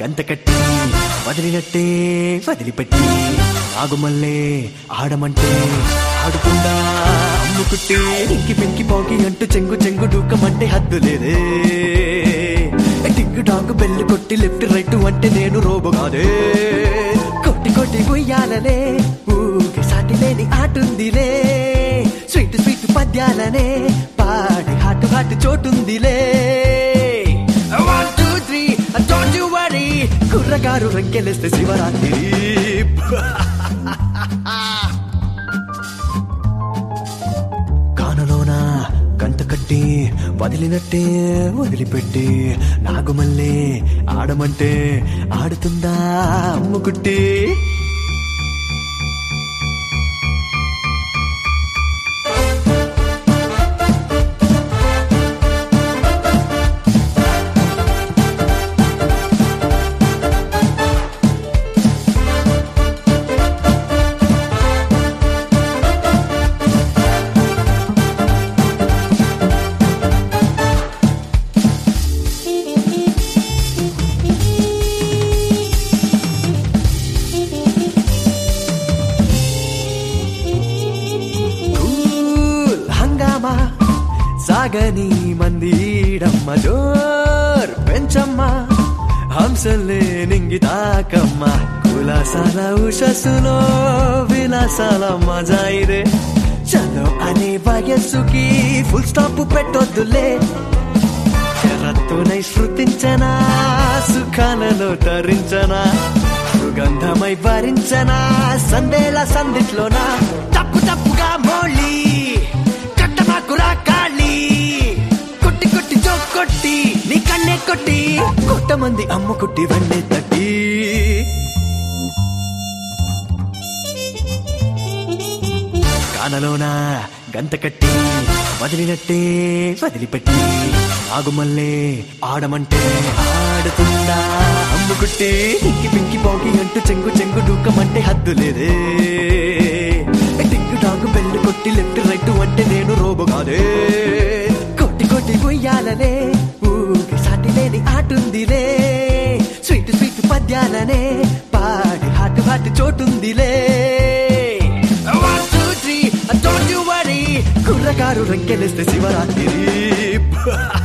గంత కట్టి వదిలినట్టే వదిలిపెట్టి ఆగుమల్లే ఆడమంటే ఆడుకుండా అమ్ముకుట్టి ఇంకి పెంకి పోకి అంటూ చెంగు చెంగు డూకమంటే హద్దు లేదే టింగు డాంగు బెల్లు కొట్టి లెఫ్ట్ రైట్ అంటే నేను రోబో కాదే కొట్టి కొట్టి గుయ్యాలనే ఊగే సాటి లేని ఆటుందిలే స్వీట్ స్వీట్ పద్యాలనే పాడి హాటు హాటు చోటుందిలే one two three don't you worry కుర్రగారు రంకెలేస్తే శివరాత్రి కానలోన కంట కట్టి వదిలినట్టే వదిలిపెట్టి నాగుమల్లే ఆడమంటే ఆడుతుందా అమ్ముకుట్టి కూల్ హంగామా సాగని మందిరమ్మ జోర్ పెంచమ్మ హంసలే నింగితాకమ్మ కులాసాల ఉషస్సులో విలాసాల మజాయిరే చలో అనే వయస్సుకి ఫుల్ స్టాప్ పెట్టొద్దులే చెరత్తునై శృతించనా సుఖాలలో తరించనా సుగంధమై భరించనా సందేల సందిట్లోనా తప్పు తప్పుగా మోళి కట్టమాకురా కాళీ కొట్టి కొట్టి చో కొట్టి నీ కన్నే కొట్టి కొట్టమంది అమ్మ కొట్టి వన్నే తట్టి కానలోన గంత కట్టి వదిలినట్టే వదిలిపెట్టి ఆగుమల్లే ఆడమంటే ఆడుతుందా అమ్ముకుట్టి ఇంకి పింకి పోకి అంటూ చెంగు చెంగు డూకమంటే హద్దు లేదే టింగు డాంగు బెల్లు కొట్టి లెఫ్ట్ రైట్ అంటే నేను రోబో కాదే కొట్టి కొట్టి గుయ్యాలనే ఊగి సాటి లేని ఆటుందిలే స్వీట్ స్వీట్ పద్యాలనే పాడి హాటు హాటు చోటుందిలే one two three don't you worry కుర్రగారు రంకెలేస్తే శివరాత్రి